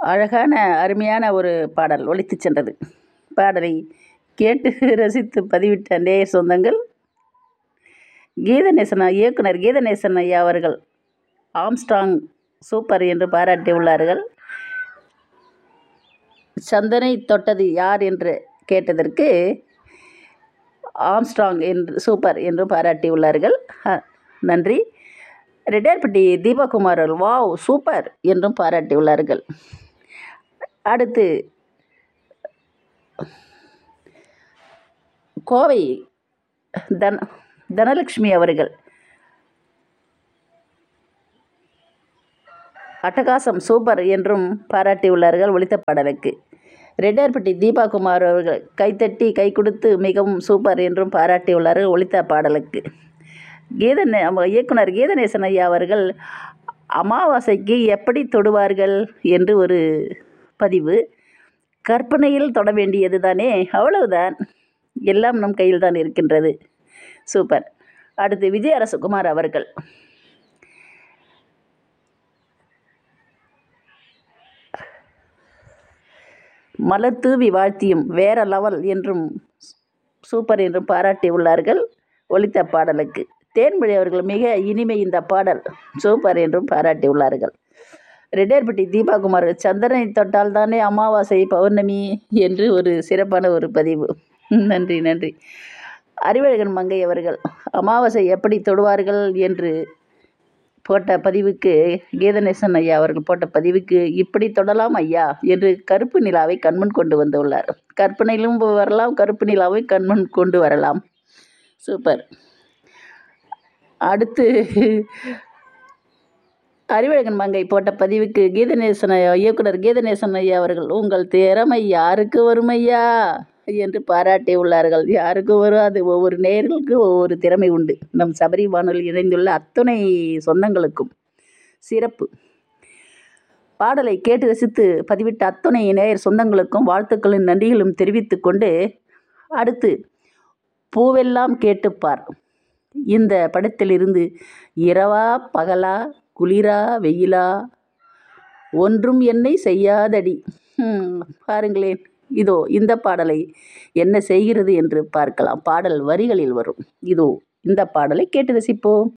அழகான அருமையான ஒரு பாடல் ஒலித்துச் சென்றது பாடலை கேட்டு ரசித்து பதிவிட்ட நேயர் சொந்தங்கள் கீதநேசன் இயக்குனர் கீதநேசன் ஐயா அவர்கள் ஆம்ஸ்ட்ராங் சூப்பர் என்று பாராட்டியுள்ளார்கள் சந்தனை தொட்டது யார் என்று கேட்டதற்கு ஆம்ஸ்ட்ராங் என்று சூப்பர் என்று பாராட்டியுள்ளார்கள் அ, நன்றி ரெட்டியார்பட்டி தீபகுமார் அவர்கள் வாவ் சூப்பர் என்றும் பாராட்டியுள்ளார்கள் அடுத்து கோவை தன தனலட்சுமி அவர்கள் அட்டகாசம் சூப்பர் என்றும் பாராட்டியுள்ளார்கள் ஒலித்த பாடலுக்கு ரெட்டியார்பட்டி தீபா குமார் அவர்கள் கைத்தட்டி கை கொடுத்து மிகவும் சூப்பர் என்றும் பாராட்டியுள்ளார்கள் ஒலித்த பாடலுக்கு கீதநே நம்ம இயக்குனர் கீதநேசன் ஐயா அவர்கள் அமாவாசைக்கு எப்படி தொடுவார்கள் என்று ஒரு பதிவு கற்பனையில் தொட வேண்டியது தானே அவ்வளவுதான் எல்லாம் நம் கையில் தான் இருக்கின்றது சூப்பர் அடுத்து விஜய் அரசகுமார் அவர்கள் மலர் தூவி வாழ்த்தியும் வேற லெவல் என்றும் சூப்பர் என்றும் பாராட்டி உள்ளார்கள் ஒலித்த பாடலுக்கு தேன்மொழி அவர்கள் மிக இனிமை இந்த பாடல் சூப்பர் என்றும் பாராட்டி உள்ளார்கள் ரெட்டியார்பட்டி தீபாகுமார் சந்திரனை தொட்டால் தானே அமாவாசை பௌர்ணமி என்று ஒரு சிறப்பான ஒரு பதிவு நன்றி நன்றி அறிவழகன் மங்கை அவர்கள் அமாவாசை எப்படி தொடுவார்கள் என்று போட்ட பதிவுக்கு கீதநேசன் ஐயா அவர்கள் போட்ட பதிவுக்கு இப்படி தொடலாம் ஐயா என்று கருப்பு நிலாவை கண்முன் கொண்டு வந்துள்ளார் கற்பனையிலும் வரலாம் கருப்பு நிலாவை கண்முன் கொண்டு வரலாம் சூப்பர் அடுத்து அறிவழகன் மங்கை போட்ட பதிவுக்கு கீதநேசன் ஐயா இயக்குனர் கீதநேசன் ஐயா அவர்கள் உங்கள் திறமை யாருக்கு வரும் ஐயா என்று பாராட்டி உள்ளார்கள் யாருக்கு வராது ஒவ்வொரு நேர்களுக்கு ஒவ்வொரு திறமை உண்டு நம் சபரி வானொலி இணைந்துள்ள அத்துணை சொந்தங்களுக்கும் சிறப்பு பாடலை கேட்டு ரசித்து பதிவிட்ட அத்துணை நேயர் சொந்தங்களுக்கும் வாழ்த்துக்களும் நன்றிகளும் தெரிவித்து கொண்டு அடுத்து பூவெல்லாம் கேட்டுப்பார் இந்த படத்திலிருந்து இரவா பகலா குளிரா வெயிலா ஒன்றும் என்னை செய்யாதடி ஹம், பாருங்களேன் இதோ இந்த பாடலை என்ன செய்கிறது என்று பார்க்கலாம் பாடல் வரிகளில் வரும் இதோ இந்த பாடலை கேட்டு ரசிப்போம்